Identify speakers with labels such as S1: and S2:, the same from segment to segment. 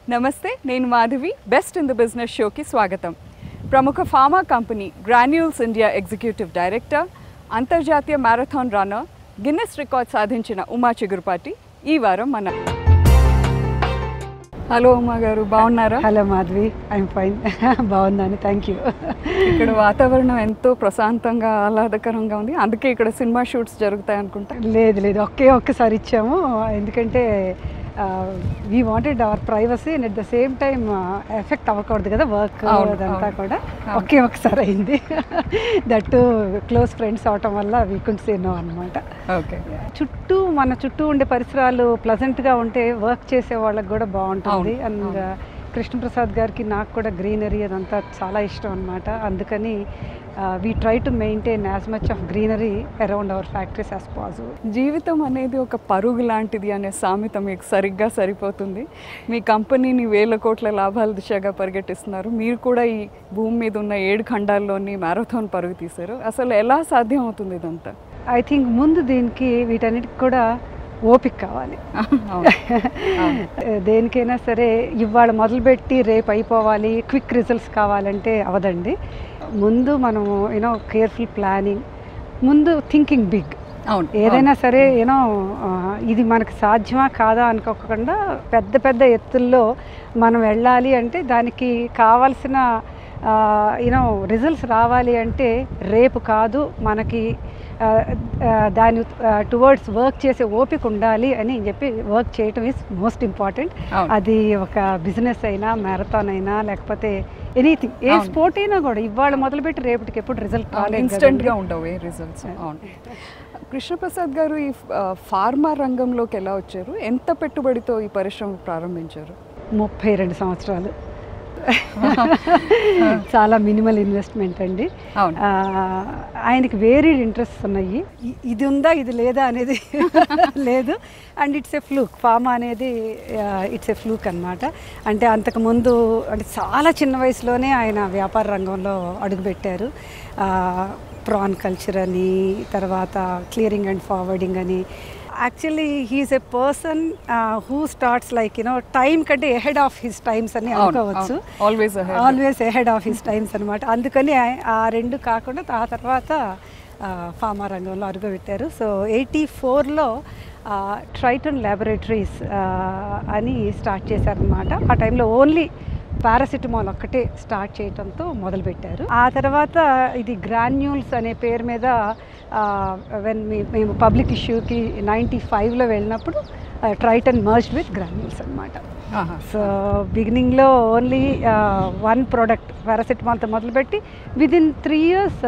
S1: నమస్తే నేను Madhavi best in the business షోకి స్వాగతం ప్రముఖ pharma company Granules India executive director అంతర్జాతీయ మ్యారథాన్ రన్నర్ గిన్నెస్ రికార్డ్ సాధించిన ఉమా చిగురుపాటి ఈ వారం మన హలో ఉమా గారు బాగున్నారా
S2: హలో మాధవి ఐఎమ్ ఫైన్ బాగున్నాను థ్యాంక్ యూ
S1: ఇక్కడ వాతావరణం ఎంతో ప్రశాంతంగా ఆహ్లాదకరంగా ఉంది అందుకే ఇక్కడ సినిమా షూట్స్ జరుగుతాయి అనుకుంటా
S2: లేదు లేదు ఒకే ఒక్కసారి ఇచ్చాము ఎందుకంటే we wanted our privacy and at the same time effect అవ్వకూడదు కదా వర్క్
S1: అవును,
S2: అదంతా
S1: అవును.
S2: కూడా
S1: అవును.
S2: ఒకే ఒకసారి అయింది దట్ క్లోజ్ ఫ్రెండ్స్ అవటం వల్ల వీ కుంట్ సే నో అనమాట
S1: ఓకే
S2: చుట్టూ మన చుట్టూ ఉండే పరిసరాలు ప్లజెంట్గా ఉంటే వర్క్ చేసే వాళ్ళకి కూడా బాగుంటుంది
S1: అవును,
S2: అండ్ కృష్ణప్రసాద్ గారికి నాకు కూడా గ్రీనరీ అదంతా చాలా ఇష్టం అనమాట అందుకని we try to maintain as much of greenery around our factories as possible
S1: జీవితం అనేది ఒక పరుగు లాంటిది అనే సామెత మీకు సరిగ్గా సరిపోతుంది మీ కంపెనీని వేల కోట్ల లాభాల దిశగా పరిగెట్టిస్తున్నారు మీరు కూడా ఈ భూమి మీద ఉన్న ఏడు ఖండాల్లోని మ్యారథాన్ పరుగు తీశారు అసలు ఎలా సాధ్యం అవుతుంది ఇదంతా
S2: ఐ థింక్ ముందు దీనికి వీటన్నిటికి కూడా ఓపిక కావాలి
S1: అవును. అవును.
S2: దేనికైనా సరే ఇవాళ మొదలుపెట్టి రేపు అయిపోవాలి క్విక్ రిజల్ట్స్ కావాలంటే అవదండి ముందు మనము యూనో కేర్ఫుల్ ప్లానింగ్ ముందు థింకింగ్ బిగ్
S1: అవును
S2: ఏదైనా సరే యూనో ఇది మనకు సాధ్యమా కాదా అనుకోకుండా పెద్ద పెద్ద ఎత్తుల్లో మనం వెళ్ళాలి అంటే దానికి కావాల్సిన యూనో రిజల్ట్స్ రావాలి అంటే రేపు కాదు మనకి ఆ, ఆ, దాని టువర్డ్స్ వర్క్ చేసే ఓపిక ఉండాలి అని చెప్పి వర్క్ చేయటం ఈజ్ మోస్ట్ ఇంపార్టెంట్
S1: అవును.
S2: అది ఒక బిజినెస్ అయినా మ్యారథాన్ అయినా లేకపోతే ఎనీథింగ్ ఏ
S1: అవును.
S2: స్పోర్ట్ అయినా కూడా ఇవాళ మొదలుపెట్టి రేపటికి ఎప్పుడు రిజల్ట్ రాలేదు
S1: ఇన్స్టెంట్గా
S2: కదండి.
S1: ఉండవు ఏ రిజల్ట్స్ అవును కృష్ణప్రసాద్ గారు ఈ ఆ, ఫార్మా రంగంలోకి ఎలా వచ్చారు ఎంత పెట్టుబడితో ఈ పరిశ్రమ ప్రారంభించారు
S2: ముప్పై రెండు సంవత్సరాలు చాలా మినిమల్ ఇన్వెస్ట్మెంట్ అండి
S1: అవును
S2: ఆ, ఆయనకి వేరీడ్ ఇంట్రెస్ట్ ఉన్నాయి ఇ- ఇది ఉందా ఇది లేదా అనేది లేదు and it's a fluke pharma అనేది ఇట్స్ ఎ ఫ్లూక్ అనమాట అంటే అంతకుముందు అంటే చాలా చిన్న వయసులోనే ఆయన వ్యాపార రంగంలో అడుగుపెట్టారు ప్రాన్ కల్చర్ అని తర్వాత క్లియరింగ్ అండ్ ఫార్వర్డింగ్ అని actually he is a person who starts like you know time కంటే ఎహెడ్ ఆఫ్ హిస్ టైమ్స్ అని అనుకోవచ్చు
S1: always
S2: always ahead of his times అనమాట అందుకని ఆ- ఆ రెండు కాకుండా ఆ తర్వాత ఆ, ఫార్మా రంగంలో అడుగుపెట్టారు సో ఎయిటీ ఫోర్లో ట్రైటన్ ల్యాబొరేటరీస్ అని స్టార్ట్ చేశారనమాట ఆ టైంలో ఓన్లీ పారాసిటమాల్ ఒక్కటే స్టార్ట్ చేయడంతో మొదలుపెట్టారు ఆ తర్వాత ఇది గ్రాన్యూల్స్ అనే పేరు మీద వెన్ మేము పబ్లిక్ ఇష్యూకి నైంటీ ఫైవ్లో వెళ్ళినప్పుడు ట్రైటన్ మర్జ్డ్ విత్ గ్రాన్యూల్స్ అనమాట సో బిగినింగ్లో ఓన్లీ వన్ ప్రోడక్ట్ పారాసెటమాల్తో మొదలుపెట్టి విదిన్ త్రీ ఇయర్స్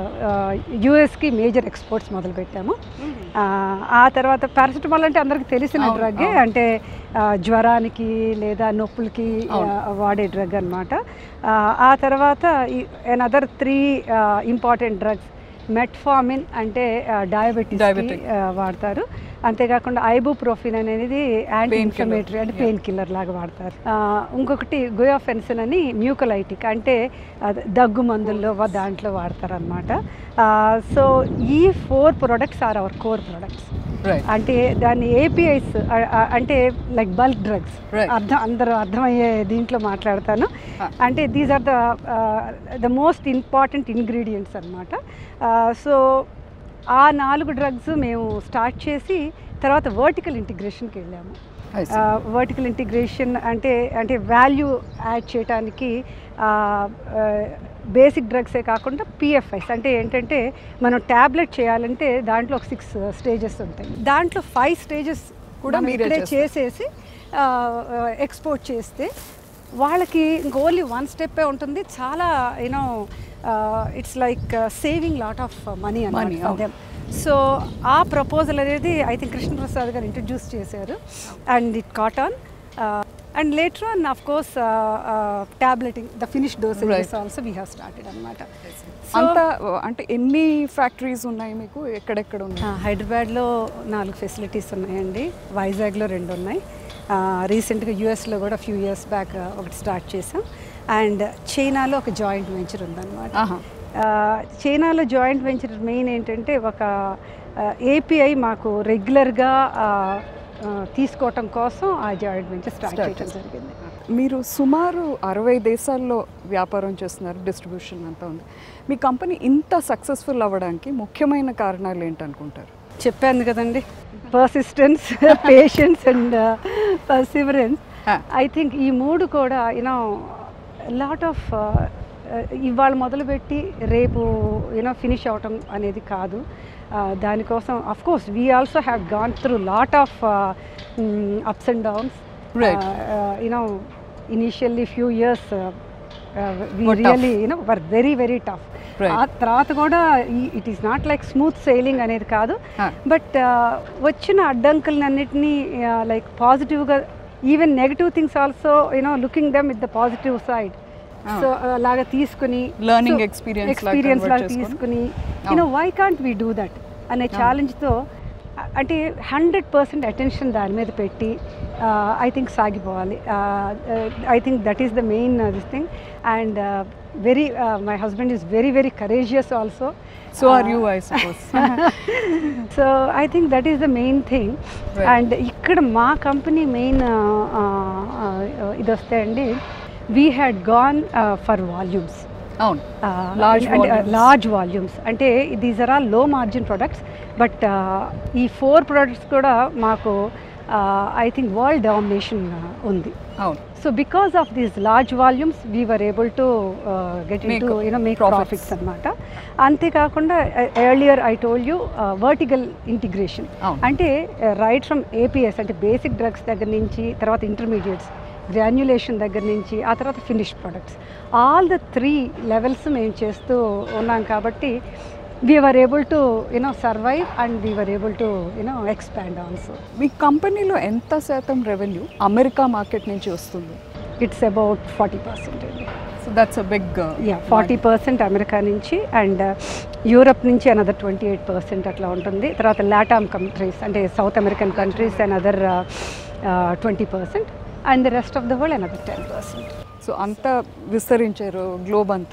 S2: యూఎస్కి మేజర్ ఎక్స్పోర్ట్స్ మొదలుపెట్టాము ఆ, ఆ తర్వాత పారాసెటమాల్ అంటే అందరికి తెలిసిన
S1: అవును,
S2: డ్రగ్
S1: అవును.
S2: అంటే ఆ, జ్వరానికి లేదా నొప్పులకి
S1: అవును.
S2: ఆ, వాడే డ్రగ్ అనమాట ఆ తర్వాత other three important drugs metformin అంటే డయాబెటీస్
S1: Diabetic.
S2: వాడతారు అంతేకాకుండా ఐబుప్రోఫిన్ అనేది యాంటీ
S1: Pain
S2: ఇన్ఫ్లమేటరీ
S1: killer.
S2: అంటే
S1: Yeah.
S2: పెయిన్ కిల్లర్ లాగా వాడతారు ఆ, ఇంకొకటి గోయోఫెన్సిన్ అని మ్యూకలైటిక్ అంటే అది దగ్గు మందుల్లో వా- దాంట్లో వాడతారు అనమాట సో ఈ four products are our core products
S1: right
S2: అంటే దాన్ని ఏపీఐస్ అంటే లైక్ బల్క్ డ్రగ్స్
S1: Right.
S2: అర్థం అందరూ అర్థమయ్యే దీంట్లో మాట్లాడతాను
S1: Ah.
S2: అంటే these are the the most important ingredients అనమాట సో ఆ నాలుగు డ్రగ్స్ మేము స్టార్ట్ చేసి తర్వాత వర్టికల్ ఇంటిగ్రేషన్కి వెళ్ళాము వర్టికల్ ఇంటిగ్రేషన్ అంటే అంటే వాల్యూ యాడ్ చేయడానికి బేసిక్ డ్రగ్సే కాకుండా పిఎఫ్ఐస్ అంటే ఏంటంటే మనం ట్యాబ్లెట్ చేయాలంటే దాంట్లో ఒక సిక్స్ స్టేజెస్ ఉంటాయి దాంట్లో ఫైవ్ స్టేజెస్
S1: కూడా
S2: కూడా
S1: మీరే
S2: మీరే
S1: చేస్తారు.
S2: చేసేసి ఎక్స్పోర్ట్ చేస్తే వాళ్ళకి ఇంక ఓన్లీ వన్ స్టెప్పే ఉంటుంది చాలా you know it's like saving lot of money
S1: Money,
S2: అని
S1: అవును.
S2: సో ఆ ప్రపోజల్ అనేది ఐ థింక్ కృష్ణప్రసాద్ గారు ఇంట్రడ్యూస్ చేశారు and it caught on and later on of course tableting the finish dosages
S1: Right.
S2: Also we have started అనమాట
S1: అంత అంటే ఎన్ని ఫ్యాక్టరీస్ ఉన్నాయి మీకు ఎక్కడెక్కడ ఉన్నాయి
S2: హైదరాబాద్లో నాలుగు ఫెసిలిటీస్ ఉన్నాయండి వైజాగ్లో రెండు ఉన్నాయి రీసెంట్గా యూఎస్లో కూడా ఫ్యూ ఇయర్స్ బ్యాక్ ఒకటి స్టార్ట్ చేసాం అండ్ చైనాలో ఒక జాయింట్ వెంచర్ ఉందన్నమాట
S1: ఆహా.
S2: ఆ, చైనాలో జాయింట్ వెంచర్ మెయిన్ ఏంటంటే ఒక ఏపీఐ మాకు రెగ్యులర్గా తీసుకోవటం కోసం ఆ జాయింట్ వెంచర్ స్టార్ట్
S1: Start
S2: చేయడం జరిగింది
S1: మీరు సుమారు అరవై దేశాల్లో వ్యాపారం చేస్తున్నారు డిస్ట్రిబ్యూషన్ అంతా ఉంది మీ కంపెనీ ఇంత సక్సెస్ఫుల్ అవ్వడానికి ముఖ్యమైన కారణాలు ఏంటనుకుంటారు
S2: చెప్పాను కదండి persistence patience and perseverance
S1: Ah.
S2: I think ఈ మూడు కూడా యూనో లాట్ ఆఫ్ ఇవాళ మొదలుపెట్టి రేపు యూనో ఫినిష్ అవటం అనేది కాదు Uh, దానికోసం of course we also have gone through lot of ups and downs
S1: Right.
S2: You know initially few years we
S1: Were tough.
S2: Really you know were very very tough
S1: Right.
S2: ఆ తర్వాత కూడా it is not like smooth sailing అనేది కాదు
S1: Ah.
S2: But వచ్చిన అడ్డంకులన్నిటినీ like పాజిటివ్గా even negative things also you know looking them with the positive side
S1: Ah.
S2: So లాగా తీసుకుని
S1: Learning experience లాగా
S2: ఎక్స్పీరియన్స్
S1: convert
S2: లాగా
S1: చేసుకొని.
S2: తీసుకుని
S1: Ah.
S2: You know why can't we do that అనే ఛాలెంజ్తో అంటే హండ్రెడ్ పర్సెంట్ అటెన్షన్ దాని మీద పెట్టి ఐ థింక్ సాగిపోవాలి I think that is the main this thing and very my husband is very very courageous also
S1: so are you I suppose
S2: so I think that is the main thing
S1: Right.
S2: And ఇక్కడ మా company main ఇది వస్తే అండి we had gone for volumes
S1: అవును Large volumes.
S2: Large volumes అంటే these are all low margin products but ఈ four products కూడా మాకు ఐ థింక్ వరల్డ్ డామినేషన్ ఉంది
S1: అవును
S2: so because of these large volumes we were able to get in
S1: Make
S2: to you know make
S1: profits.
S2: Profits అనమాట అంతేకాకుండా earlier I told you vertical integration
S1: అవును.
S2: అంటే right from APIs అంటే basic drugs దగ్గర నుంచి తర్వాత ఇంటర్మీడియట్స్ గ్రాన్యులేషన్ దగ్గర నుంచి ఆ తర్వాత finish products all the three levels మేము చేస్తూ ఉన్నాం కాబట్టి we were able to you know survive and we were able to you know expand also
S1: మీ కంపెనీలో ఎంత శాతం రెవెన్యూ అమెరికా మార్కెట్ నుంచి వస్తుంది
S2: ఇట్స్ అబౌట్ ఫార్టీ పర్సెంట్ అండి
S1: so that's a big
S2: yeah forty percent America నుంచి అండ్ యూరప్ నుంచి another twenty eight percent అట్లా ఉంటుంది తర్వాత లాటామ్ కంట్రీస్ అంటే South American countries and other twenty percent and the rest of the world another ten percent
S1: so అంతా విస్తరించారు globe అంతా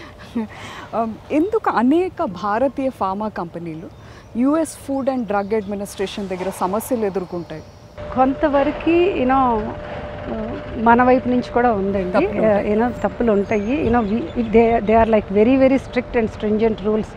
S1: Um, ఎందుకు అనేక భారతీయ ఫార్మా కంపెనీలు US Food and Drug Administration దగ్గర సమస్యలు ఎదుర్కొంటాయి
S2: కొంతవరకు యూనో మన వైపు నుంచి కూడా ఉందండి
S1: తప్పులు ఉంటాయి.
S2: యూనో తప్పులు ఉంటాయి you know they they are like very very strict and stringent rules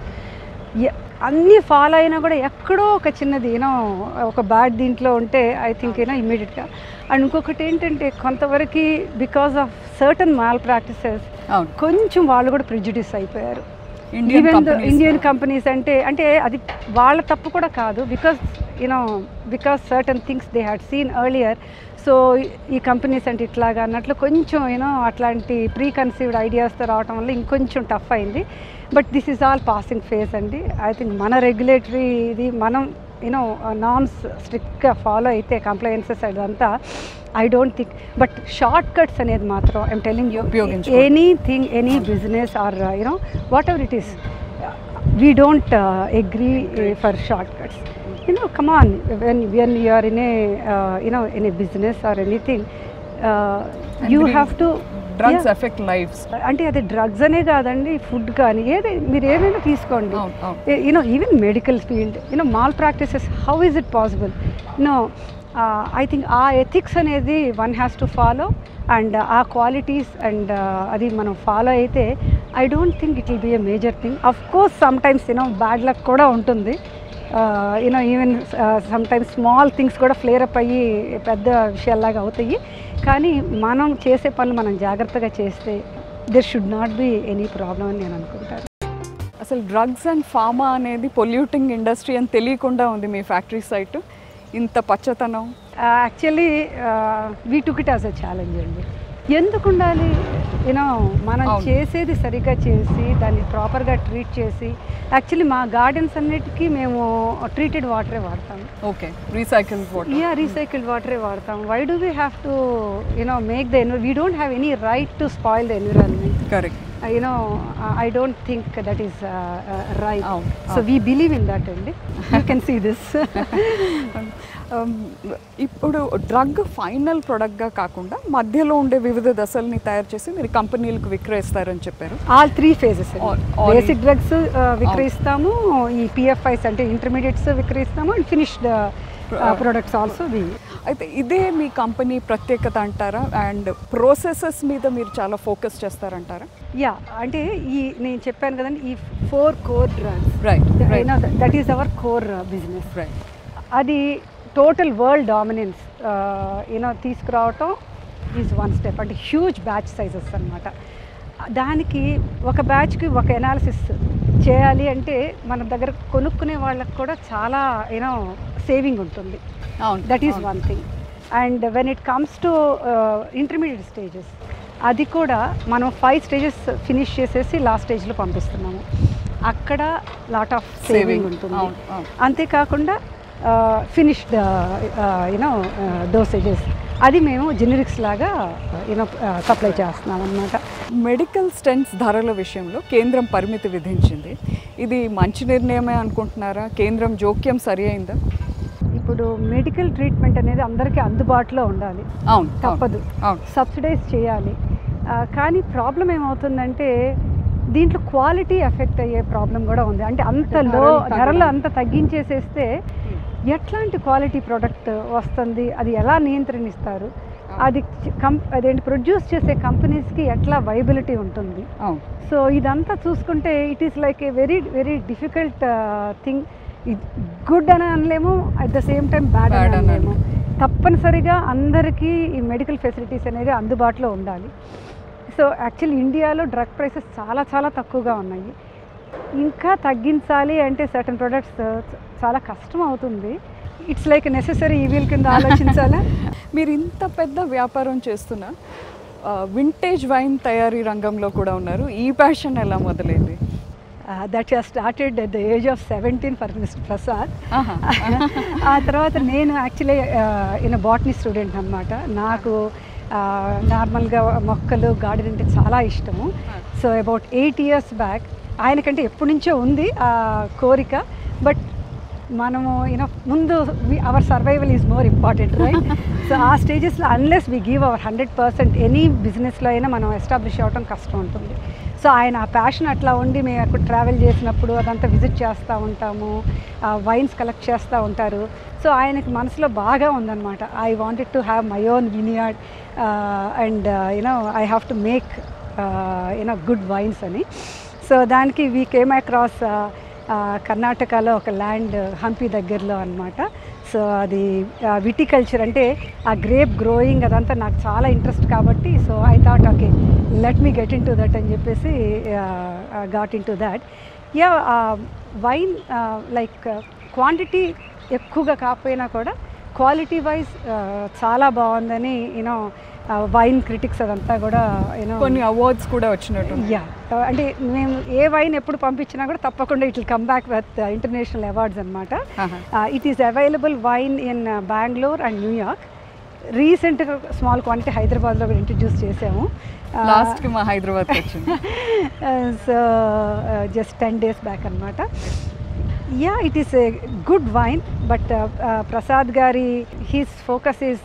S2: అన్నీ ఫాలో అయినా కూడా ఎక్కడో ఒక చిన్నది యూనో ఒక బ్యాడ్ దీంట్లో ఉంటే ఐ థింక్ యూనో ఇమీడియట్గా అండ్ ఇంకొకటి ఏంటంటే కొంతవరకు because of certain malpractices
S1: అవును
S2: కొంచెం వాళ్ళు కూడా ప్రిజుడిస్ అయిపోయారు
S1: Indian
S2: even
S1: companies
S2: Indian companies అంటే అంటే అది వాళ్ళ తప్పు కూడా కాదు because you know because certain things they had seen earlier so ఈ కంపెనీస్ అంటే ఇట్లాగా అన్నట్లు కొంచెం యూనో అట్లాంటి ప్రీ కన్సీవ్డ్ ఐడియాస్తో రావడం వల్ల ఇంకొంచెం టఫ్ అయింది but this is all passing phase అండి ఐ థింక్ మన రెగ్యులేటరీ ఇది మనం యూనో నామ్స్ స్ట్రిక్ట్గా ఫాలో అయితే కంప్లైన్సెస్ అదంతా I don't think but shortcuts అనేది మాత్రం ఐమ్ టెలింగ్ యూ
S1: ఉపయోగించుకోవడం.
S2: Anything any business or you know whatever it is we don't uh, agree uh, for shortcuts you know come on when when you are in a uh, you know in a business or anything uh, you have to
S1: drugs
S2: yeah.
S1: Effect lives
S2: అంటే అది drugs అనే కాదండి food కానీ ఏదై మీరు ఏదైనా తీసుకోండి
S1: అవును, అవును.
S2: You know even medical field you know malpractices how is it possible you know I think ఆ ఎథిక్స్ అనేది one has to follow and ఆ క్వాలిటీస్ అండ్ అది మనం ఫాలో అయితే I don't think it will be a major thing of course sometimes you know bad luck కూడా ఉంటుంది you know even sometimes small things కూడా flare up అయ్యి పెద్ద విషయాల్లాగా అవుతాయి కానీ మనం చేసే పనులు మనం జాగ్రత్తగా చేస్తే there should not be any problem అని నేను అనుకుంటాను
S1: అసలు డ్రగ్స్ అండ్ ఫార్మా అనేది పొల్యూటింగ్ ఇండస్ట్రీ అని తెలియకుండా ఉంది మీ ఫ్యాక్టరీ సైట్ ఇంత పచ్చతనం
S2: actually we took it as a challenge అండి ఎందుకు ఉండాలి యూనో మనం
S1: అవును.
S2: చేసేది సరిగ్గా చేసి దాన్ని ప్రాపర్గా ట్రీట్ చేసి యాక్చువల్లీ మా గార్డెన్స్ అన్నిటికీ మేము ట్రీటెడ్ వాటరే వాడతాం
S1: okay recycle water
S2: yeah recycled వాటరే వాడతాం why do we have to you know make the ఎన్వి we don't have any right to spoil the environment
S1: correct
S2: you know I don't think that is right
S1: అవును,
S2: so we believe in that అండి you can see this
S1: ఇప్పుడు drug final ప్రోడక్ట్గా కాకుండా మధ్యలో ఉండే వివిధ దశల్ని తయారు చేసి మీరు కంపెనీలకు విక్రయిస్తారని చెప్పారు
S2: all three phases
S1: All- all-
S2: basic drugs విక్రయిస్తాము ఈ పిఎఫ్ఐస్ అంటే ఇంటర్మీడియట్స్ విక్రయిస్తాము and finished products also we
S1: అయితే ఇదే మీ కంపెనీ ప్రత్యేకత అంటారా అండ్ ప్రోసెసెస్ మీద మీరు చాలా ఫోకస్ చేస్తారంటారా
S2: యా అంటే ఈ నేను చెప్పాను కదండి ఈ four core drugs
S1: right right
S2: that is our core business
S1: right
S2: అది టోటల్ వరల్డ్ డామినెన్స్ యూనో తీసుకురావటం ఈజ్ వన్ స్టెప్ అంటే హ్యూజ్ బ్యాచ్ సైజెస్ అనమాట దానికి ఒక బ్యాచ్కి ఒక ఎనాలిసిస్ చేయాలి అంటే మన దగ్గర కొనుక్కునే వాళ్ళకి కూడా చాలా యూనో సేవింగ్ ఉంటుంది
S1: అవును
S2: దట్ ఈస్
S1: అవును.
S2: One thing and when it comes to intermediate stages అది కూడా మనం ఫైవ్ స్టేజెస్ ఫినిష్ చేసేసి లాస్ట్ స్టేజ్లో పంపిస్తున్నాము అక్కడ లాట్ ఆఫ్
S1: Saving.
S2: సేవింగ్ ఉంటుంది
S1: అవును, అవును.
S2: అంతేకాకుండా ఫినిష్డ్ యూనో డోసేజెస్ అది మేము జెనరిక్స్ లాగా యూనో సప్లై చేస్తున్నాం అనమాట
S1: మెడికల్ స్టెంట్స్ ధరల విషయంలో కేంద్రం పరిమితి విధించింది ఇది మంచి నిర్ణయమే అనుకుంటున్నారా కేంద్రం జోక్యం సరి అయిందా
S2: ఇప్పుడు మెడికల్ ట్రీట్మెంట్ అనేది అందరికీ అందుబాటులో ఉండాలి
S1: అవును
S2: తప్పదు
S1: అవును
S2: సబ్సిడైజ్ చేయాలి ఆ, కానీ ప్రాబ్లం ఏమవుతుందంటే దీంట్లో క్వాలిటీ ఎఫెక్ట్ అయ్యే ప్రాబ్లం కూడా ఉంది అంటే అంత
S1: అంటే
S2: లో
S1: ధరలు తగ్గడం.
S2: ధరలు అంత తగ్గించేసేస్తే ఎట్లాంటి క్వాలిటీ ప్రోడక్ట్ వస్తుంది అది ఎలా నియంత్రణిస్తారు అది కం అదేంటి ప్రొడ్యూస్ చేసే కంపెనీస్కి ఎట్లా వైబిలిటీ ఉంటుంది
S1: అవును
S2: సో ఇదంతా చూసుకుంటే it is like a very very difficult thing good అని అనలేము at the same time bad
S1: Bad
S2: అని
S1: అని
S2: అనలేము తప్పనిసరిగా అందరికీ ఈ మెడికల్ ఫెసిలిటీస్ అనేది అందుబాటులో ఉండాలి సో యాక్చువల్లీ ఇండియాలో డ్రగ్ ప్రైసెస్ చాలా చాలా తక్కువగా ఉన్నాయి ఇంకా తగ్గించాలి అంటే సర్టన్ ప్రొడక్ట్స్ చాలా కష్టం అవుతుంది ఇట్స్ లైక్ నెసెసరీ ఈవిల్ కింద ఆలోచించాలా
S1: మీరు ఇంత పెద్ద వ్యాపారం చేస్తున్న వింటేజ్ వైన్ తయారీ రంగంలో కూడా ఉన్నారు ఈ ప్యాషన్ ఎలా మొదలైంది
S2: that has started at the age of seventeen for Mr Prasad
S1: ఆహా.
S2: ఆ తర్వాత నేను యాక్చువల్లీ ఈయన బాటనీ స్టూడెంట్ అనమాట నాకు నార్మల్గా మొక్కలు గార్డెన్ అంటే చాలా ఇష్టము so about eight years back ఆయనకంటే ఎప్పటి నుంచో ఉంది ఆ కోరిక బట్ మనము యూనో ముందు our survival is more important right so ఆ స్టేజెస్లో unless we give our hundred percent any బిజినెస్లో అయినా మనం ఎస్టాబ్లిష్ అవ్వడం కష్టం ఉంటుంది సో ఆయన ఆ ప్యాషన్ అట్లా ఉండి మేము అక్కడ ట్రావెల్ చేసినప్పుడు అదంతా విజిట్ చేస్తూ ఉంటాము వైన్స్ కలెక్ట్ చేస్తూ ఉంటారు సో ఆయనకి మనసులో బాగా ఉందన్నమాట I wanted to have my own vineyard and you know I have to make you know good wines అని సో దానికి వీ కేమ్ అక్రాస్ కర్ణాటకలో ఒక ల్యాండ్ హంపి దగ్గరలో అనమాట సో అది విటికల్చర్ అంటే ఆ గ్రేప్ గ్రోయింగ్ అదంతా నాకు చాలా ఇంట్రెస్ట్ కాబట్టి so I thought okay let me get into that అని చెప్పేసి got into that yeah wine like quantity ఎక్కువగా కాకపోయినా కూడా క్వాలిటీ వైజ్ చాలా బాగుందని యూనో వైన్ క్రిటిక్స్ అదంతా కూడా యూనో
S1: కొన్ని అవార్డ్స్ కూడా వచ్చినట్టు
S2: యా అంటే మేము ఏ వైన్ ఎప్పుడు పంపించినా కూడా తప్పకుండా it will come back with international awards అనమాట it is available wine in Bengaluru and New York రీసెంట్గా స్మాల్ క్వాంటిటీ హైదరాబాద్లో కూడా ఇంట్రడ్యూస్ చేసాము
S1: లాస్ట్కి మా హైదరాబాద్ వచ్చింది
S2: so just ten days back అనమాట yeah it is a good wine but Prasad గారి he's focus is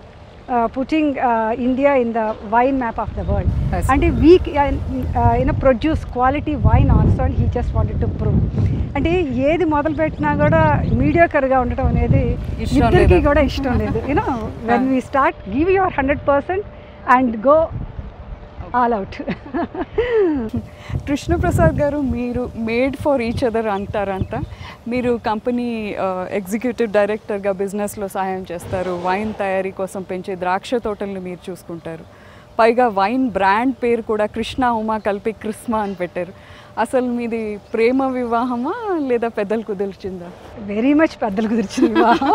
S2: putting India in the wine map of the world
S1: I see.
S2: అంటే వీక్ you know produce quality wine also and he just wanted to prove అంటే ఏది మొదలు పెట్టినా కూడా మీడియాకర్గా ఉండటం అనేది
S1: ఇష్టం
S2: ఇద్దరికి
S1: లేదా?
S2: కూడా ఇష్టం లేదు you know when we start give your hundred percent and go all out
S1: Krishnaprasad garu మీరు మేడ్ ఫర్ ఈచ్ అదర్ అంటారంట మీరు కంపెనీ ఎగ్జిక్యూటివ్ డైరెక్టర్గా బిజినెస్లో సహాయం చేస్తారు వైన్ తయారీ కోసం పెంచే ద్రాక్ష తోటల్ని మీరు చూసుకుంటారు పైగా వైన్ బ్రాండ్ పేరు కూడా కృష్ణ ఉమా కలిపి క్రిస్మా అని పెట్టారు అసలు మీది ప్రేమ వివాహమా లేదా పెద్దలు కుదిర్చిందా
S2: వెరీ మచ్ పెద్దలు కుదిర్చింది వివాహం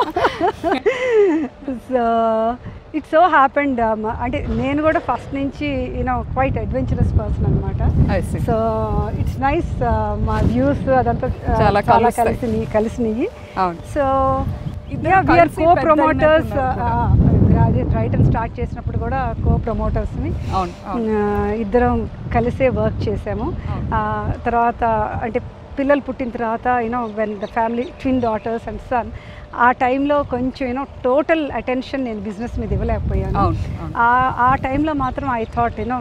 S2: సో ఇట్ సో హ్యాపెండ్ అంటే నేను కూడా ఫస్ట్ నుంచి యూనో క్వైట్ అడ్వెంచరస్ పర్సన్ అనమాట
S1: I see.
S2: So it's nice మా వ్యూస్ అదంతా uh,
S1: చాలా
S2: చాలా
S1: కలుస్తాయి.
S2: కలిసి కలిసినాయి
S1: అవును
S2: సో
S1: ఇద్దరు
S2: వీఆర్
S1: కలిసి
S2: కో
S1: పెద్ద
S2: ప్రమోటర్స్
S1: అయినట్టున్నారు
S2: రైట్ అండ్ స్టార్ట్ చేసినప్పుడు కూడా కో ప్రమోటర్స్ని
S1: అవును అవును
S2: ఇద్దరం కలిసే వర్క్ చేసాము
S1: అవును.
S2: ఆ, తర్వాత అంటే పిల్లలు పుట్టిన తర్వాత you know when the family twin daughters and son ఆ టైంలో కొంచెం యూనో టోటల్ అటెన్షన్ నేను బిజినెస్ మీద ఇవ్వలేకపోయాను
S1: అవును, అవును.
S2: ఆ- ఆ టైంలో మాత్రం I thought you know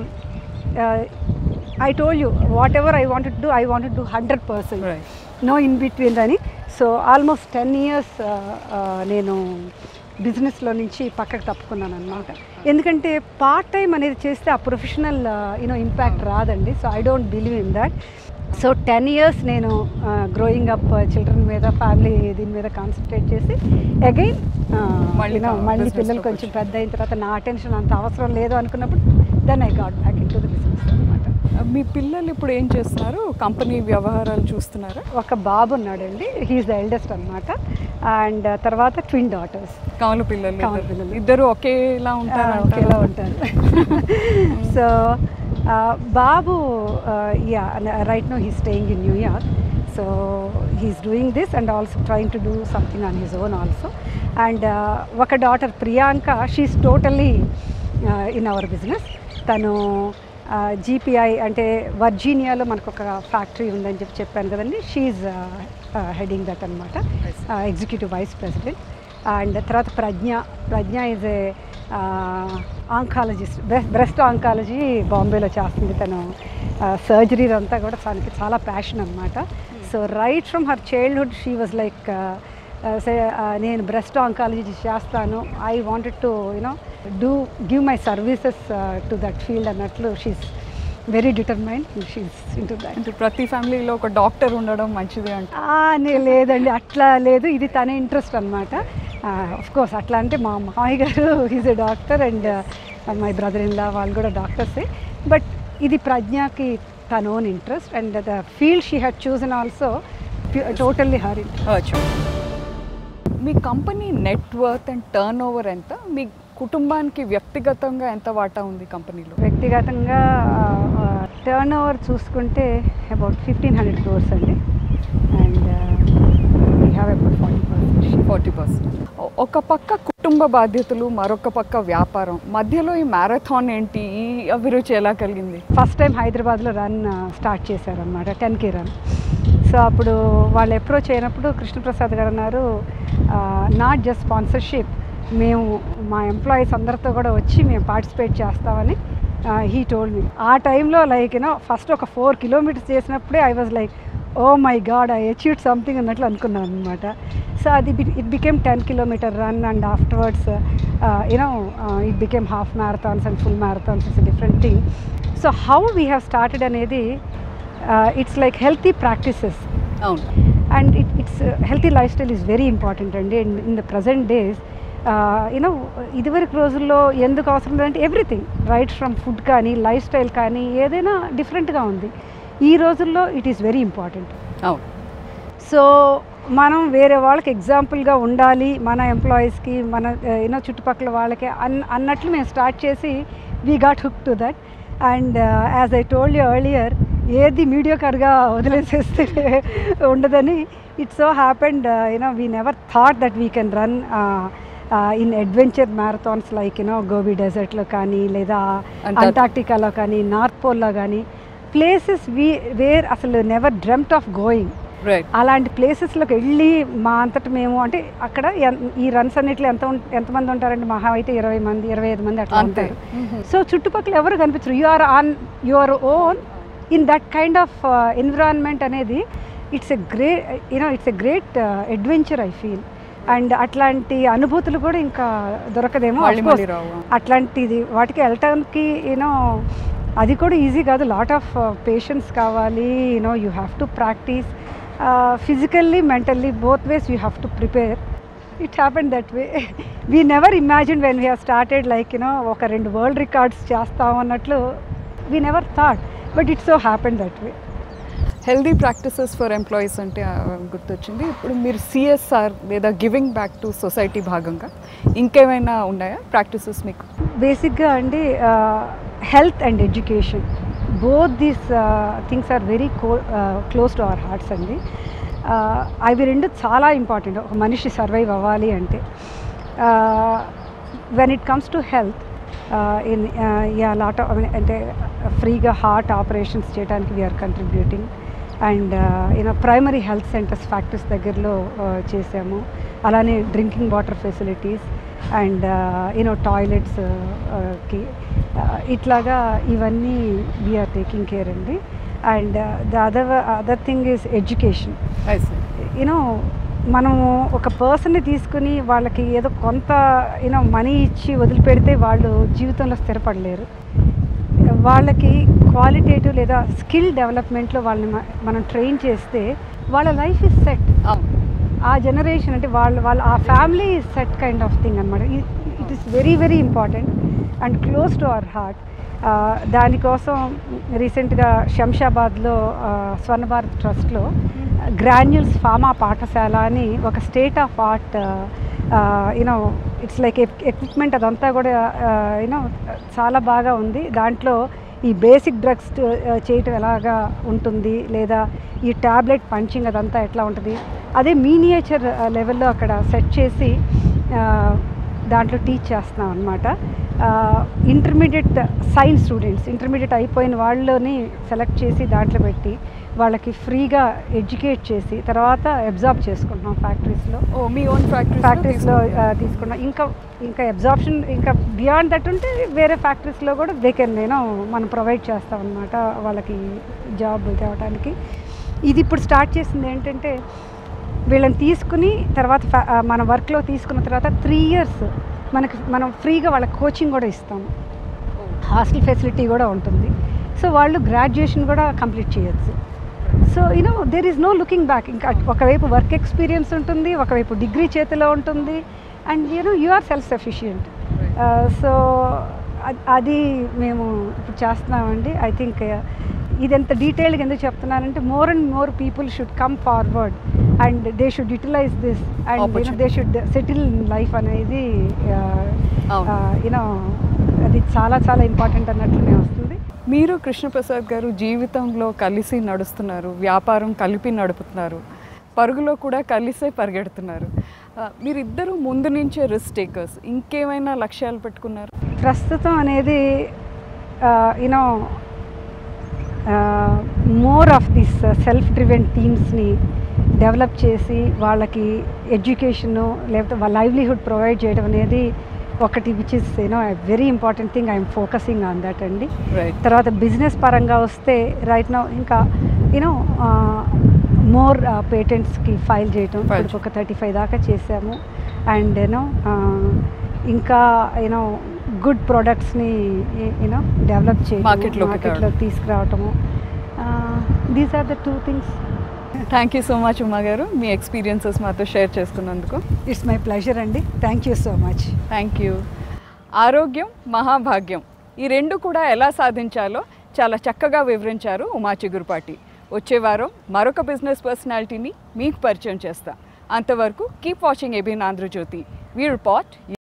S2: I told you whatever I wanted do I wanted do hundred percent
S1: Right.
S2: No in between అని సో ఆల్మోస్ట్ టెన్ ఇయర్స్ నేను బిజినెస్లో నుంచి పక్కకు తప్పుకున్నాను అనమాట ఎందుకంటే పార్ట్ టైం అనేది చేస్తే ఆ ప్రొఫెషనల్ యూనో ఇంపాక్ట్ రాదండి so I don't believe in that so ten years నేను గ్రోయింగ్ అప్ చిల్డ్రన్ మీద ఫ్యామిలీ దీని మీద కాన్సన్ట్రేట్ చేసి అగైన్
S1: మళ్ళీ
S2: మళ్ళీ
S1: business
S2: పిల్లలు
S1: లోకి
S2: కొంచెం పెద్ద అయిన తర్వాత నా అటెన్షన్ అంత అవసరం లేదు అనుకున్నప్పుడు then I got back into the business అనమాట
S1: మీ పిల్లలు ఇప్పుడు ఏం చేస్తున్నారు కంపెనీ వ్యవహారాలు చూస్తున్నారా
S2: ఒక బాబు ఉన్నాడండి హీఈస్ ద ఎల్డెస్ట్ అనమాట అండ్ తర్వాత ట్విన్ డాటర్స్
S1: కమల పిల్లలు
S2: కమల
S1: ఇద్దరు.
S2: పిల్లలు.
S1: ఇద్దరు ఒకేలా ఉంటారు
S2: ఒకేలా ఉంటారు సో బాబు yeah right no he staying in New York so he's doing this and also trying to do something on his own also and ఒక daughter Priyanka she is totally in our business తను జీపీఐ అంటే వర్జీనియాలో మనకు ఒక ఫ్యాక్టరీ ఉందని చెప్పి చెప్పాను కదండి షీఈ్ హెడింగ్ దట్ అనమాట ఎగ్జిక్యూటివ్ వైస్ ప్రెసిడెంట్ అండ్ తర్వాత Pragnya Pragnya is a oncologist breast oncology బాంబేలో చేస్తుంది తను సర్జరీ అంతా కూడా తనకి చాలా ప్యాషన్ అనమాట so right from her childhood she was like నేను బ్రెస్ట్ ఆంకాలజీ చేస్తాను I wanted to you know do give my services to that field అన్నట్లు she's very determine she's into that
S1: అంటే ప్రతి ఫ్యామిలీలో ఒక డాక్టర్ ఉండడం మంచిది అంట
S2: నే లేదండి అట్లా లేదు ఇది తన ఇంట్రెస్ట్ అనమాట ఆఫ్ కోర్స్ అట్లా అంటే మా మామయ్య గారు is a doctor and my brother in law వాళ్ళు కూడా డాక్టర్సే బట్ ఇది ప్రజ్ఞకి తన own interest and the field she had chosen also totally her interest
S1: అచ్చా. మీ company net worth and turnover ఎంత మీ కుటుంబానికి వ్యక్తిగతంగా ఎంత వాటా ఉంది కంపెనీలో
S2: వ్యక్తిగతంగా టర్న్ ఓవర్ చూసుకుంటే అబౌట్ ఫిఫ్టీన్ హండ్రెడ్ క్రోర్స్ అండి and we have about forty percent
S1: forty percent ఒక పక్క కుటుంబ బాధ్యతలు మరొక పక్క వ్యాపారం మధ్యలో ఈ మ్యారథాన్ ఏంటి ఈ అభిరుచి ఎలా కలిగింది
S2: ఫస్ట్ టైం హైదరాబాద్లో రన్ స్టార్ట్ చేశారనమాట టెన్ కే రన్ సో అప్పుడు వాళ్ళు అప్రోచ్ అయినప్పుడు కృష్ణప్రసాద్ గారు అన్నారు నాట్ జస్ట్ స్పాన్సర్షిప్ మేము మా ఎంప్లాయీస్ అందరితో కూడా వచ్చి మేము పార్టిసిపేట్ చేస్తామని హీ టోల్డ్ మీ ఆ టైంలో లైక్ యూనో ఫస్ట్ ఒక ఫోర్ కిలోమీటర్స్ చేసినప్పుడే I was like oh my God I achieved something అన్నట్లు అనుకున్నాను అనమాట సో అది it became ten kilometre run and afterwards you know it became half marathons and full marathons is different thing so how we have started అనేది it's like healthy practices
S1: అవును
S2: and it it's healthy lifestyle is very important అండి in the present days you know ఇదివరకు రోజుల్లో ఎందుకు అవసరం లేదంటే everything right from food కానీ lifestyle కానీ ఏదైనా డిఫరెంట్గా ఉంది ఈ రోజుల్లో ఇట్ ఈస్ వెరీ ఇంపార్టెంట్
S1: అవును
S2: సో మనం వేరే వాళ్ళకి ఎగ్జాంపుల్గా ఉండాలి మన ఎంప్లాయీస్కి మన యూనో చుట్టుపక్కల వాళ్ళకి అన్ అన్నట్లు మేము స్టార్ట్ చేసి we got hook to that and as I told you earlier ఏది మీడియోకర్గా వదిలేసేస్తే ఉండదని it's so happened you know we never thought that we can run in adventure marathons like you know Gobi డెజర్ట్లో కానీ లేదా
S1: Antarctica.
S2: అంటార్టికాలో కానీ నార్త్ పోల్లో కానీ ప్లేసెస్ వీ వేర్ అసలు never dreamt of going
S1: right
S2: అలాంటి ప్లేసెస్లోకి వెళ్ళి మా అంతట మేము అంటే అక్కడ ఎన్- ఈ రన్స్ అన్నిట్లో ఎంత ఉం- ఎంతమంది ఉంటారండి మహా అయితే ఇరవై మంది ఇరవై ఐదు మంది అట్లా
S1: అంతే
S2: ఉంటారు సో చుట్టుపక్కల ఎవరు కనిపించరు you are on your own in that kind of environment అనేది it's a great you know it's a great adventure I feel and అట్లాంటి అనుభూతులు కూడా ఇంకా దొరకదేమో
S1: మళ్ళీ
S2: Of course,
S1: మళ్ళీ రావు.
S2: అట్లాంటిది వాటికి వెళ్ళటానికి యూనో అది కూడా ఈజీ కాదు లాట్ ఆఫ్ పేషెన్స్ కావాలి you know you have to practice physically mentally both ways you have to prepare it happen that way we never imagine when we have started like you know ఒక రెండు world records చేస్తాం అన్నట్లు we never thought but it so happen that way
S1: healthy practices for employees అంటే ఆ, గుర్తొచ్చింది ఇప్పుడు మీరు CSR లేదా గివింగ్ బ్యాక్ టు సొసైటీ భాగంగా ఇంకేమైనా ఉన్నాయా ప్రాక్టీసెస్ మీకు
S2: బేసిక్గా అండి health and education both these things are very close to our hearts అండి Uh, అవి రెండు చాలా ఇంపార్టెంట్ ఒక మనిషి సర్వైవ్ అవ్వాలి అంటే when it comes to health in a lot అంటే ఫ్రీగా హార్ట్ ఆపరేషన్స్ చేయడానికి we are contributing and you know primary health centres factories దగ్గరలో uh, చేసాము అలానే drinking water facilities and you know toilets కి ఇట్లాగా ఇవన్నీ వీఆర్ టేకింగ్ కేర్ అండి and the other other thing is education
S1: I see
S2: you know మనము ఒక పర్సన్ని తీసుకుని వాళ్ళకి ఏదో కొంత యూనో మనీ ఇచ్చి వదిలిపెడితే వాళ్ళు జీవితంలో స్థిరపడలేరు వాళ్ళకి క్వాలిటేటివ్ లేదా స్కిల్ డెవలప్మెంట్లో వాళ్ళని మ- మనం ట్రైన్ చేస్తే వాళ్ళ లైఫ్ ఇస్ సెట్
S1: అవును
S2: ఆ జనరేషన్ అంటే వాళ్ళ వాళ్ళ ఆ family set kind of thing అనమాట it is very very important and close to our heart దానికోసం రీసెంట్గా శంషాబాద్లో ఆ, స్వర్ణ భారత్ ట్రస్ట్లో గ్రాన్యూల్స్ ఫామా పాఠశాల అని ఒక state of art you know it's like equipment అదంతా కూడా యూనో చాలా బాగా ఉంది దాంట్లో ఈ బేసిక్ డ్రగ్స్ చేయటం ఎలాగా ఉంటుంది లేదా ఈ ట్యాబ్లెట్ పంచింగ్ అదంతా ఎట్లా ఉంటుంది అదే మీనియేచర్ లెవెల్లో అక్కడ సెట్ చేసి ఆ, దాంట్లో టీచ్ చేస్తున్నాం అనమాట ఇంటర్మీడియట్ సైన్స్ స్టూడెంట్స్ ఇంటర్మీడియట్ అయిపోయిన వాళ్ళని సెలెక్ట్ చేసి దాంట్లో పెట్టి వాళ్ళకి ఫ్రీగా ఎడ్యుకేట్ చేసి తర్వాత అబ్జార్బ్ చేసుకుంటున్నాం ఫ్యాక్టరీస్లో
S1: ఓ మీ ఓన్ ఫ్యాక్టరీ
S2: ఫ్యాక్టరీస్లో తీసుకున్నాం ఇంకా ఇంకా అబ్జార్ప్షన్ ఇంకా బియాండ్ దట్ ఉంటే వేరే ఫ్యాక్టరీస్లో కూడా దే కెన్ నేను మనం ప్రొవైడ్ చేస్తాం అనమాట వాళ్ళకి జాబ్ తేవడానికి ఇది ఇప్పుడు స్టార్ట్ చేసింది ఏంటంటే వీళ్ళని తీసుకుని తర్వాత fa- ఆ, మన వర్క్లో తీసుకున్న తర్వాత త్రీ ఇయర్స్ మనకి మనం ఫ్రీగా వాళ్ళకి కోచింగ్ కూడా ఇస్తాము హాస్టల్ ఫెసిలిటీ కూడా ఉంటుంది సో వాళ్ళు గ్రాడ్యుయేషన్ కూడా కంప్లీట్ చేయొచ్చు so you know there is no looking back ఇంకా ఒకవైపు వర్క్ ఎక్స్పీరియన్స్ ఉంటుంది ఒకవైపు డిగ్రీ చేతిలో ఉంటుంది and you know you are self sufficient so అది మేము ఇప్పుడు చేస్తున్నామండి ఐ థింక్ ఇది ఎంత డీటెయిల్గా ఎందుకు చెప్తున్నానంటే more and more people should come forward and they should utilise this and
S1: Opportunity.
S2: They should settle in life అనేది
S1: అవును.
S2: యూనో అది చాలా చాలా ఇంపార్టెంట్ అన్నట్లునే వస్తుంది
S1: మీరు కృష్ణప్రసాద్ గారు జీవితంలో కలిసి నడుస్తున్నారు వ్యాపారం కలిపి నడుపుతున్నారు పరుగులో కూడా కలిసే పరిగెడుతున్నారు ఆ, మీరిద్దరూ ముందు నుంచే రిస్క్ టేకర్స్ ఇంకేమైనా లక్ష్యాలు పెట్టుకున్నారు
S2: ప్రస్తుతం అనేది you know more of this self driven టీమ్స్ని డెవలప్ చేసి వాళ్ళకి ఎడ్యుకేషను లేకపోతే వాళ్ళ లైవ్లీహుడ్ ప్రొవైడ్ చేయడం అనేది ఒకటి which is you know very important thing I'm focusing on that అండి
S1: రైట్
S2: తర్వాత బిజినెస్ పరంగా వస్తే రైట్ నో ఇంకా యూనో మోర్ పేటెంట్స్కి ఫైల్ చేయటం
S1: File
S2: ఇప్పుడు ఒక థర్టీ ఫైవ్ దాకా చేసాము అండ్ యూనో ఇంకా యూనో గుడ్ ప్రోడక్ట్స్ని యూనో డెవలప్ చేయడం
S1: Market లోకి
S2: మార్కెట్లో తీసుకురావటము these are the two things
S1: thank you so much Uma గారు మీ ఎక్స్పీరియన్సెస్ మాతో షేర్ చేసుకున్నందుకు
S2: ఇట్స్ మై ప్లెజర్ అండి thank you so much
S1: thank you ఆరోగ్యం మహాభాగ్యం ఈ రెండు కూడా ఎలా సాధించాలో చాలా చక్కగా వివరించారు ఉమా చిగురుపాటి వచ్చే వారం మరొక బిజినెస్ పర్సనాలిటీని మీకు పరిచయం చేస్తా అంతవరకు keep watching ABN Andhrajyothi we report